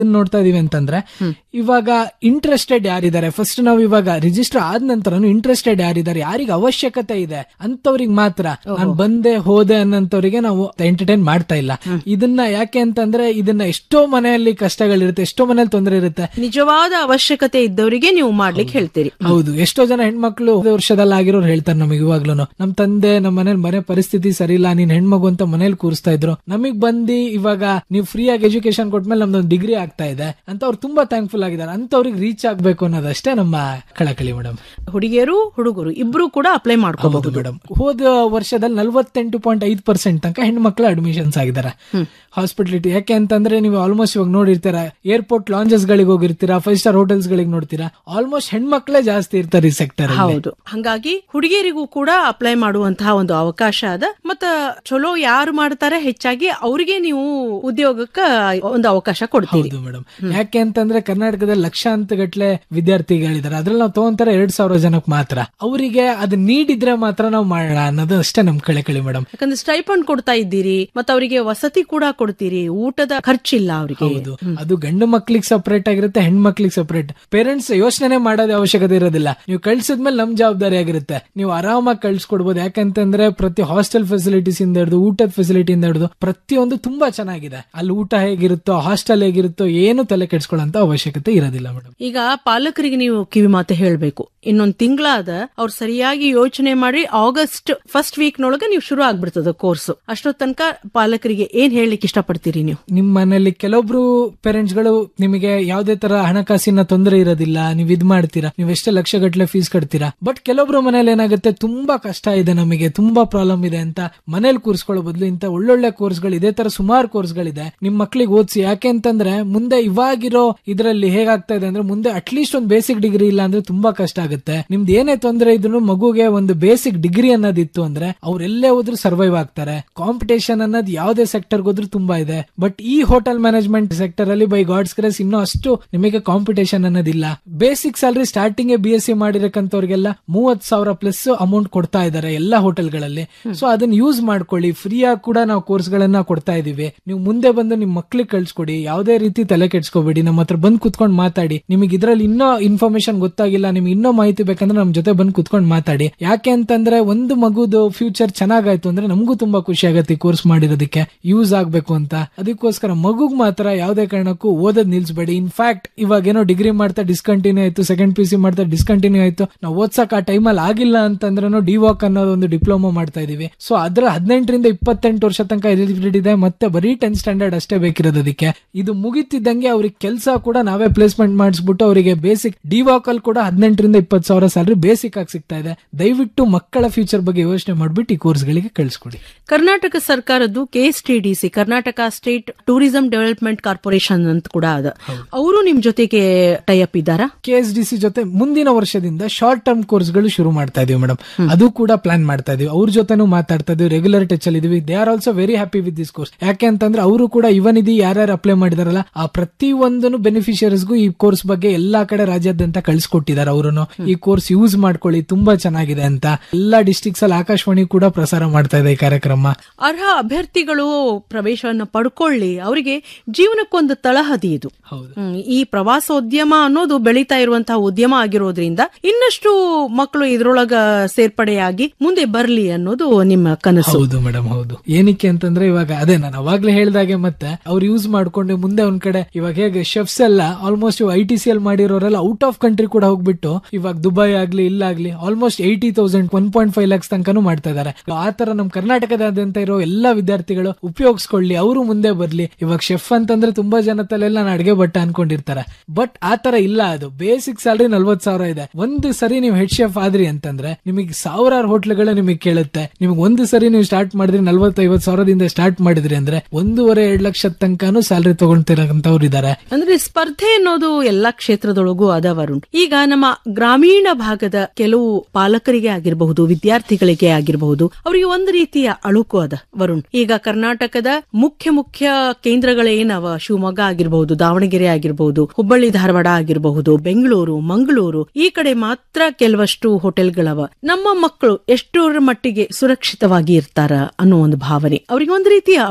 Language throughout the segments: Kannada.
ನೋಡ್ತಾ ಇದೀವಿ ಅಂತಂದ್ರೆ ಇವಾಗ ಇಂಟ್ರೆಸ್ಟೆಡ್ ಯಾರಿದ್ದಾರೆ ಫಸ್ಟ್ ನಾವು ಇವಾಗ ರಿಜಿಸ್ಟರ್ ಆದ ನಂತರ ಇಂಟ್ರೆಸ್ಟೆಡ್ ಯಾರಿದ್ದಾರೆ ಯಾರಿಗೆ ಅವಶ್ಯಕತೆ ಇದೆ ಅಂತವ್ರಿಗೆ ಮಾತ್ರ ನಾನು ಬಂದೆ ಹೋದೆ ಅನ್ನೋಂಥವ್ರಿಗೆ ನಾವು ಎಂಟರ್ಟೈನ್ ಮಾಡ್ತಾ ಇಲ್ಲ ಇದನ್ನ ಯಾಕೆ ಅಂತಂದ್ರೆ ಇದನ್ನ ಎಷ್ಟೋ ಮನೆಯಲ್ಲಿ ಕಷ್ಟಗಳಿರುತ್ತೆ ಎಷ್ಟೋ ಮನೆಯಲ್ಲಿ ತೊಂದರೆ ಇರುತ್ತೆ ನಿಜವಾದ ಅವಶ್ಯಕತೆ ಇದ್ದವರಿಗೆ ನೀವು ಮಾಡ್ಲಿಕ್ಕೆ ಹೇಳ್ತೀರಿ ಹೌದು ಎಷ್ಟೋ ಜನ ಹೆಣ್ಮಕ್ಳು ಹೋದ ವರ್ಷದಲ್ಲಿ ಆಗಿರೋರು ಹೇಳ್ತಾರೆ ನಮಗೆ ಇವಾಗ್ಲೂ ನಮ್ ತಂದೆ ನಮ್ಮ ಮನೇಲಿ ಮನೆ ಪರಿಸ್ಥಿತಿ ಸರಿ ಇಲ್ಲ ನೀನ್ ಹೆಣ್ಮಗು ಅಂತ ಮನೇಲಿ ಕೂರಿಸ್ತಾ ಇದ್ರು ನಮಗ್ ಬಂದಿ ಇವಾಗ ನೀವು ಫ್ರೀ ಆಗಿ ಎಜುಕೇಶನ್ ಕೊಟ್ಮೇಲೆ ನಮ್ದೊಂದು ಡಿಗ್ರಿ ಆಗ್ತಾ ಇದೆ ಅಂತ ಅವ್ರು ತುಂಬಾ ಥ್ಯಾಂಕ್ಫುಲ್ ಆಗಿದ್ದಾರೆ ಅಂತವ್ರಿಗೆ ರೀಚ್ ಆಗ್ಬೇಕು ಅನ್ನೋದಷ್ಟೇ ನಮ್ಮ ಕಳಕಳಿ ಮೇಡಮ್ ಹುಡುಗಿಯರು ಹುಡುಗರು ಇಬ್ರು ಕೂಡ ಅಪ್ಲೈ ಮಾಡ್ಕೋಬಹುದು ಮೇಡಮ್ ಹೋದ ವರ್ಷದಲ್ಲಿ ನಲ್ವತ್ತೆಂಟು ಪಾಯಿಂಟ್ ಐದು ಪರ್ಸೆಂಟ್ ತನಕ ಹೆಣ್ಮಕ್ಳು ಅಡ್ಮಿಷನ್ಸ್ ಆಗಿದ್ದಾರೆ ಹಾಸ್ಪಿಟಲಿಟಿ ಯಾಕೆ ಅಂತಂದ್ರೆ ನೀವು ಆಲ್ಮೋಸ್ಟ್ ಇವಾಗ ನೋಡಿರ್ತೀರ ಏರ್ಪೋರ್ಟ್ ಲಾಂಜಸ್ ಗಳಿಗೆ ಹೋಗಿರ್ತೀರಾ ಫೈವ್ ಸ್ಟಾರ್ ಹೋಟೆಲ್ಸ್ ಗಳಿಗೆ ನೋಡ್ತೀರಾ ಆಲ್ಮೋಸ್ಟ್ ಹೆಣ್ಮಕ್ಳೇ ಜಾಸ್ತಿ ಇರ್ತಾರೆ ಈ ಸೆಕ್ಟರ್ ಹೌದು ಹಂಗಾಗಿ ಹುಡುಗಿಯರಿಗೂ ಕೂಡ ಅಪ್ಲೈ ಮಾಡುವಂತಹ ಒಂದು ಅವಕಾಶ ಅದ ಮತ್ತ ಚಲೋ ಯಾರು ಮಾಡ್ತಾರೆ ಹೆಚ್ಚಾಗಿ ಅವರಿಗೆ ನೀವು ಉದ್ಯೋಗಕ್ಕ ಒಂದು ಅವಕಾಶ ಕೊಡ್ತೀರಿ ಹೌದು ಮೇಡಮ್ ಯಾಕೆ ಅಂತಂದ್ರೆ ಕರ್ನಾಟಕದಲ್ಲಿ ಲಕ್ಷಾಂತ ಗಟ್ಲೆ ವಿದ್ಯಾರ್ಥಿಗಳಿದ್ದಾರೆ ಅದ್ರಲ್ಲಿ ನಾವು ತಗೊಂತಾರೆ ಎರಡ್ ಸಾವಿರ ಜನಕ್ಕೆ ಮಾತ್ರ ಅವರಿಗೆ ಅದು ನೀಡಿದ್ರೆ ಮಾತ್ರ ನಾವು ಮಾಡೋಣ ಅನ್ನೋದು ಅಷ್ಟೇ ನಮ್ ಕಳಕಳಿ ಮೇಡಮ್ ಯಾಕಂದ್ರೆ ಸ್ಟೈಪಂಡ್ ಕೊಡ್ತಾ ಇದ್ದೀರಿ ಮತ್ತೆ ಅವರಿಗೆ ವಸತಿ ಕೂಡ ಕೊಡ್ತೀರಿ ಊಟದ ಖರ್ಚಿಲ್ಲ ಅವರಿಗೆ ಹೌದು ಅದು ಗಂಡು ಮಕ್ಳಿಗೆ ಸಪರೇಟ್ ಆಗಿರುತ್ತೆ ಹೆಣ್ಮಕ್ಳಿಗೆ ಸಪರೇಟ್ ಪೇರೆಂಟ್ಸ್ ಯೋಚನೆ ಮಾಡೋದೇ ಅವಶ್ಯಕತೆ ಇರೋದಿಲ್ಲ ನೀವು ಕಳ್ಸಿದ್ಮೇಲೆ ನಮ್ ಜವಾಬ್ದಾರಿ ಆಗಿರುತ್ತೆ ನೀವು ಆರಾಮಾಗಿ ಕಳ್ಸಿಕೊಡ್ಬೋದು ಯಾಕಂತಂದ್ರೆ ಪ್ರತಿ ಹಾಸ್ಟೆಲ್ ಫೆಸಿಲಿಟೀಸ್ ಇಂದ ಹಿಡಿದು ಊಟದ ಫೆಸಿಲಿಟಿ ಇಂದ ಹಿಡಿದು ಪ್ರತಿಯೊಂದು ತುಂಬಾ ಚೆನ್ನಾಗಿದೆ ಅಲ್ಲಿ ಊಟ ಹೇಗಿರುತ್ತೋ ಹಾಸ್ಟೆಲ್ ಹೇಗಿರುತ್ತೋ ಏನು ತಲೆ ಕೆಡ್ಸ್ಕೊಳ್ಳೋಂತ ಅವಶ್ಯಕತೆ ಇರೋದಿಲ್ಲ ಮೇಡಮ್ ಈಗ ಪಾಲಕರಿಗೆ ನೀವು ಕಿವಿ ಮಾತು ಹೇಳ್ಬೇಕು ಇನ್ನೊಂದ್ ತಿಂಗಳಾದ ಅವ್ರು ಸರಿಯಾಗಿ ಯೋಚನೆ ಮಾಡಿ ಆಗಸ್ಟ್ ಫಸ್ಟ್ ವೀಕ್ ನೊಳಗೆ ನೀವು ಶುರು ಆಗ್ಬಿಡ್ತದ ಕೋರ್ಸ್ ಅಷ್ಟೊತ್ ತನಕ ಪಾಲಕರಿಗೆ ಏನ್ ಹೇಳಲಿಕ್ಕೆ ಇಷ್ಟಪಡ್ತೀರಿ ನೀವು ನಿಮ್ ಮನೇಲಿ ಕೆಲವೊಬ್ರು ಪೇರೆಂಟ್ಸ್ ಗಳು ನಿಮಗೆ ಯಾವ್ದೇ ತರ ಹಣಕಾಸಿನ ತೊಂದರೆ ಇರೋದಿಲ್ಲ ನೀವು ಇದ್ ಮಾಡ್ತೀರಾ ನೀವು ಎಷ್ಟೇ ಲಕ್ಷ ಗಟ್ಟಲೆ ಫೀಸ್ ಕಟ್ತೀರಾ ಬಟ್ ಕೆಲವೊಬ್ರು ಮನೇಲಿ ಏನಾಗುತ್ತೆ ತುಂಬಾ ಕಷ್ಟ ಇದೆ ನಮಗೆ ತುಂಬಾ ಪ್ರಾಬ್ಲಮ್ ಇದೆ ಅಂತ ಮನೇಲಿ ಕೂರಿಸ್ಕೊಳ್ಳೋ ಬದಲು ಇಂತ ಒಳ್ಳೊಳ್ಳೆ ಕೋರ್ಸ್ಗಳು ಇದೇ ತರ ಸುಮಾರು ಕೋರ್ಸ್ಗಳಿದೆ ನಿಮ್ ಮಕ್ಳಿಗೆ ಓದಿಸಿ ಯಾಕೆ ಅಂತಂದ್ರೆ ಮುಂದೆ ಇವಾಗಿರೋ ಇದ್ರಲ್ಲಿ ಹೇಗಾಗ್ತಾ ಇದೆ ಅಂದ್ರೆ ಮುಂದೆ ಅಟ್ಲೀಸ್ಟ್ ಒಂದು ಬೇಸಿಕ್ ಡಿಗ್ರಿ ಇಲ್ಲ ಅಂದ್ರೆ ತುಂಬಾ ಕಷ್ಟ ಆಗುತ್ತೆ ನಿಮ್ದು ಏನೇ ತೊಂದರೆ ಇದ್ರು ಮಗುಗೆ ಒಂದು ಬೇಸಿಕ್ ಡಿಗ್ರಿ ಅನ್ನೋದಿತ್ತು ಅಂದ್ರೆ ಅವ್ರೆಲ್ಲೇ ಹೋದ್ರು ಸರ್ವೈವ್ ಆಗ್ತಾರೆ ಕಾಂಪಿಟೇಷನ್ ಅನ್ನೋದು ಯಾವ್ದೇ ಸೆಕ್ಟರ್ ಹೋದ್ರು ತುಂಬಾ ಇದೆ ಬಟ್ ಈ ಹೋಟೆಲ್ ಮ್ಯಾನೇಜ್ಮೆಂಟ್ ಸೆಕ್ಟರ್ ಅಲ್ಲಿ ಬೈ ಗಾಡ್ಸ್ ಗ್ರೇಸ್ ಇನ್ನೂ ಅಷ್ಟು ನಿಮಗೆ ಕಾಂಪಿಟೇಷನ್ ಅನ್ನೋದಿಲ್ಲ basic salary starting B S C ಮಾಡಿರಕ್ಕಂತವ್ರಿಗೆಲ್ಲ ಮೂವತ್ ಸಾವಿರ ಪ್ಲಸ್ ಅಮೌಂಟ್ ಕೊಡ್ತಾ ಇದ್ದಾರೆ ಎಲ್ಲಾ ಹೋಟೆಲ್ಗಳಲ್ಲಿ ಸೊ ಅದನ್ನ ಯೂಸ್ ಮಾಡ್ಕೊಳ್ಳಿ ಫ್ರೀ ಆಗಿ ಕೂಡ ನಾವು ಕೋರ್ಸ್ ಗಳನ್ನ ಕೊಡ್ತಾ ಇದೀವಿ ನೀವು ಮುಂದೆ ಬಂದು ನಿಮ್ ಮಕ್ಳಿಗೆ ಕಳ್ಸ್ಕೊಡಿ ಯಾವುದೇ ರೀತಿ ತಲೆ ಕೆಡ್ಸ್ಕೋಬೇಡಿ ನಮ್ಮ ಹತ್ರ ಬಂದ್ ಕುತ್ಕೊಂಡು ಮಾತಾಡಿ ನಿಮಗೆ ಇದ್ರಲ್ಲಿ ಇನ್ನೂ ಇನ್ಫಾರ್ಮೇಶನ್ ಗೊತ್ತಾಗಿಲ್ಲ ನಿಮ್ಗೆ ಇನ್ನೂ ಮಾಹಿತಿ ಬೇಕಂದ್ರೆ ನಮ್ ಜೊತೆ ಬಂದ್ ಕುತ್ಕೊಂಡು ಮಾತಾಡಿ ಯಾಕೆ ಅಂತಂದ್ರೆ ಒಂದು ಮಗುದು ಫ್ಯೂಚರ್ ಚೆನ್ನಾಗಾಯ್ತು ಅಂದ್ರೆ ನಮಗೂ ತುಂಬಾ ಖುಷಿ ಆಗತ್ತೆ ಕೋರ್ಸ್ ಮಾಡಿರೋದಕ್ಕೆ ಯೂಸ್ ಆಗ್ಬೇಕು ಅಂತ ಅದಕ್ಕೋಸ್ಕರ ಮಗುಗ್ ಮಾತ್ರ ಯಾವ್ದೇ ಕಾರಣಕ್ಕೂ ಓದೋದ್ ನಿಲ್ಸ್ಬೇಡಿ ಇನ್ಫ್ಯಾಕ್ಟ್ ಇವಾಗ ಏನೋ ಡಿಗ್ರಿ ಮಾಡ್ತಾ ಡಿಸ್ಕಂಟಿನ್ಯೂ ಆಯ್ತು ಸೆಕೆಂಡ್ ಪಿ ಸಿ ಮಾಡ್ತಾ ಡಿಸ್ಕಂಟಿನ್ಯೂ ಆಯ್ತು ನಾವು ಓದ್ಸಕ್ ಆ ಟೈಮಲ್ಲಿ ಆಗಿಲ್ಲ ಅಂತಂದ್ರೆ ಡಿವಾಕ್ ಅನ್ನೋದು ಒಂದು ಡಿಪ್ಲೊಮಾ ಮಾಡ್ತಾ ಇದೀವಿ ಸೊ ಅದ್ರ ಹದಿನೆಂಟರಿಂದ ಇಪ್ಪತ್ತೆಂಟು ವರ್ಷ ತನಕ ಎಲಿಜಿಬಿಲಿಟಿ ಇದೆ ಮತ್ತೆ ಬರೀ ಟೆಂತ್ ಸ್ಟ್ಯಾಂಡರ್ಡ್ ಅಷ್ಟೇ ಬೇಕಿರೋದು ಅದಕ್ಕೆ ಇದು ಮುಗಿತಿದ್ದಂಗೆ ಅವ್ರಿಗೆ ಕೆಲಸ ಕೂಡ ನಾವೇ ಪ್ಲೇಸ್ಮೆಂಟ್ ಮಾಡಿಸ್ಬಿಟ್ಟು ಅವರಿಗೆ ಬೇಸಿಕ್ ಡಿವಾಕ್ ಅಲ್ಲಿ ಕೂಡ ಹದಿನೆಂಟರಿಂದ ಇಪ್ಪತ್ತು ಸಾವಿರ ಸ್ಯಾಲರಿ ಬೇಸಿಕ್ ಆಗಿ ಸಿಗ್ತಾ ಇದೆ ದಯವಿಟ್ಟು ಮಕ್ಕಳ ಫ್ಯೂಚರ್ ಬಗ್ಗೆ ಯೋಚನೆ ಮಾಡ್ಬಿಟ್ಟು ಈ ಕೋರ್ಸ್ ಗಳಿಗೆ ಕಳಿಸ್ಕೊಡಿ ಕರ್ನಾಟಕ ಸರ್ಕಾರದ್ದು KSTDC Karnataka state tourism development corporation ಅಂತ ಕೂಡ ಅದ ಅವರು ನಿಮ್ ಜೊತೆಗೆ ಟೈಅಪ್ ಇದ್ದಾರಾ ಕೆ ಎಸ್ ಡಿ ಸಿ ಜೊತೆ ಮುಂದಿನ ವರ್ಷದಿಂದ ಶಾರ್ಟ್ ಟರ್ಮ್ ಕೋರ್ಸ್ ಗಳು ಶುರು ಮಾಡ್ತಾ ಇದೀವಿ ಮೇಡಮ್ ಅದು ಕೂಡ ಪ್ಲಾನ್ ಮಾಡ್ತಾ ಇದೀವಿ ಅವ್ರ ಜೊತೆನೂ ಮಾತಾಡ್ತಾ ಇದೀವಿ ರೆಗ್ಯುಲರ್ ಟಚ್ ಅಲ್ಲಿ ಇದೀವಿ they are also very happy with this course ಯಾಕೆ ಅಂತಂದ್ರೆ ಅವರು ಕೂಡ ಇವನ್ ಇದಿ ಯಾರ್ಯಾರು ಅಪ್ಲೈ ಮಾಡಿದಾರಲ್ಲ ಆ ಪ್ರತಿ ಒಂದನ್ನು ಬೆನಿಫಿಷಿಯರೀಸ್ಗೂ ಈ ಕೋರ್ಸ್ ಬಗ್ಗೆ ಎಲ್ಲಾ ಕಡೆ ರಾಜ್ಯಾದ್ಯಂತ ಕಳಿಸ್ಕೊಟ್ಟಿದ್ದಾರೆ ಅವರು ಈ ಕೋರ್ಸ್ ಯೂಸ್ ಮಾಡ್ಕೊಳ್ಳಿ ತುಂಬಾ ಚೆನ್ನಾಗಿದೆ ಅಂತ ಎಲ್ಲಾ ಡಿಸ್ಟಿಕ್ಸ್ ಅಲ್ಲಿ ಆಕಾಶವಾಣಿ ಕೂಡ ಪ್ರಸಾರ ಮಾಡ್ತಾ ಇದೆ ಈ ಕಾರ್ಯಕ್ರಮ ಅರ್ಹ ಅಭ್ಯರ್ಥಿಗಳು ಪ್ರವೇಶವನ್ನು ಪಡ್ಕೊಳ್ಳಿ ಅವರಿಗೆ ಜೀವನಕ್ಕೊಂದು ತಳಹದಿ ಇದು ಹೌದು ಹ್ಮ್, ಈ ಪ್ರವಾಸೋದ್ಯಮ ಅನ್ನೋದು ಬೆಳೀತಾ ಇರುವಂತಹ ಉದ್ಯಮ ಆಗಿರೋದ್ರಿಂದ ಇನ್ನಷ್ಟು ಮಕ್ಕಳು ಇದ್ರೊಳಗ ಸೇರ್ಪಡೆಯಾಗಿ ಮುಂದೆ ಬರ್ಲಿ ಅನ್ನೋದು ನಿಮ್ಮ ಕನಸು ಹೌದು ಮೇಡಮ್ ಹೌದು ಏನಕ್ಕೆ ಅಂತಂದ್ರೆ ಇವಾಗ ಅದೇ ನಾನು ಅವಾಗ್ಲೇ ಹೇಳ್ದಾಗೆ ಮತ್ತೆ ಅವ್ರು ಯೂಸ್ ಮಾಡ್ಕೊಂಡು ಮುಂದೆ ಒಂದ್ ಕಡೆ ಇವಾಗ ಹೇಗೆ ಶೆಫ್ಸ್ ಎಲ್ಲ almost I T C L ಮಾಡಿರೋರೆಲ್ಲ ಔಟ್ ಆಫ್ ಕಂಟ್ರಿ ಕೂಡ ಹೋಗ್ಬಿಟ್ಟು ಇವಾಗ ದುಬೈ ಆಗ್ಲಿ ಇಲ್ಲಾಗ್ಲಿ almost eighty thousand one point five lakhs ತನಕನೂ ಮಾಡ್ತಾ ಇದಾರೆ ಆ ತರ ನಮ್ ಕರ್ನಾಟಕದಾದ್ಯಂತ ಇರೋ ಎಲ್ಲಾ ವಿದ್ಯಾರ್ಥಿಗಳು ಉಪಯೋಗಿಸ್ಕೊಳ್ಳಿ ಅವರು ಮುಂದೆ ಬರ್ಲಿ ಇವಾಗ ಶೆಫ್ ಅಂತಂದ್ರೆ ತುಂಬಾ ಜನ ತಲೆಲ್ಲ ನಾನು ಅಡಿಗೆ ಬಟ್ಟ ಅನ್ಕೊಂಡಿರ್ತಾರೆ ಬಟ್ ಆ ತರ ಇಲ್ಲ ಅದು ಬೇಸಿಕ್ ಸ್ಯಾಲರಿ ನಲ್ವತ್ ಸಾವಿರ ಇದೆ ಒಂದು ಸರಿ ನೀವು ಹೆಡ್ ಶೆಫ್ ಆದ್ರಿ ಅಂತಂದ್ರೆ ನಿಮಗೆ ಸಾವಿರಾರು ಹೋಟ್ಲ್ಗಳು ನಿಮಗೆ ಕೇಳುತ್ತೆ ನಿಮ್ಗೆ ಒಂದು ಸರಿ ನೀವು ಸ್ಟಾರ್ಟ್ ಮಾಡಿದ್ರಿ ನಲ್ವತ್ ಐವತ್ ಸಾವಿರದಿಂದ ಸ್ಟಾರ್ಟ್ ಮಾಡಿದ್ರಿ ಅಂದ್ರೆ ಒಂದೂವರೆ ಎರಡ್ ಲಕ್ಷ ತನಕನೂ ಸ್ಯಾಲರಿ ತಗೊಳ್ತಿರೋಂತವ್ರು ಇದಾರೆ ಅಂದ್ರೆ ಸ್ಪರ್ಧೆ ಅನ್ನೋದು ಎಲ್ಲಾ ಕ್ಷೇತ್ರದೊಳಗೂ ಅದ ವರುಣ್ ಈಗ ನಮ್ಮ ಗ್ರಾಮೀಣ ಭಾಗದ ಕೆಲವು ಪಾಲಕರಿಗೆ ಆಗಿರಬಹುದು ವಿದ್ಯಾರ್ಥಿಗಳಿಗೆ ಆಗಿರಬಹುದು ಅವರಿಗೆ ಒಂದು ರೀತಿಯ ಅಳುಕು ಅದ ವರುಣ್ ಈಗ ಕರ್ನಾಟಕದ ಮುಖ್ಯ ಮುಖ್ಯ ಕೇಂದ್ರಗಳೇನವ ಶಿವಮೊಗ್ಗ ಆಗಿರಬಹುದು ದಾವಣಗೆರೆ ಆಗಿರಬಹುದು ಹುಬ್ಬಳ್ಳಿ ಧಾರವಾಡ ಆಗಿರಬಹುದು ಬೆಂಗಳೂರು ಮಂಗಳೂರು ಈ ಕಡೆ ಮಾತ್ರ ಕೆಲವಷ್ಟು ಹೋಟೆಲ್ಗಳವ ನಮ್ಮ ಮಕ್ಕಳು ಎಷ್ಟರ ಮಟ್ಟಿಗೆ ಸುರಕ್ಷಿತವಾಗಿ ಇರ್ತಾರ ಅನ್ನೋ ಒಂದು ಭಾವನೆ ಅವರಿಗೆ ಒಂದು ರೀತಿಯ ಅಳುಕು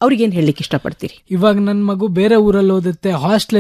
ಅವ್ರಿಗೇನ್ ಹೇಳಲಿಕ್ಕೆ ಇಷ್ಟಪಡ್ತೀರಿ ಇವಾಗ ನನ್ ಮಗು ಬೇರೆ ಊರಲ್ಲಿ ಓದುತ್ತೆ ಹಾಸ್ಟೆಲ್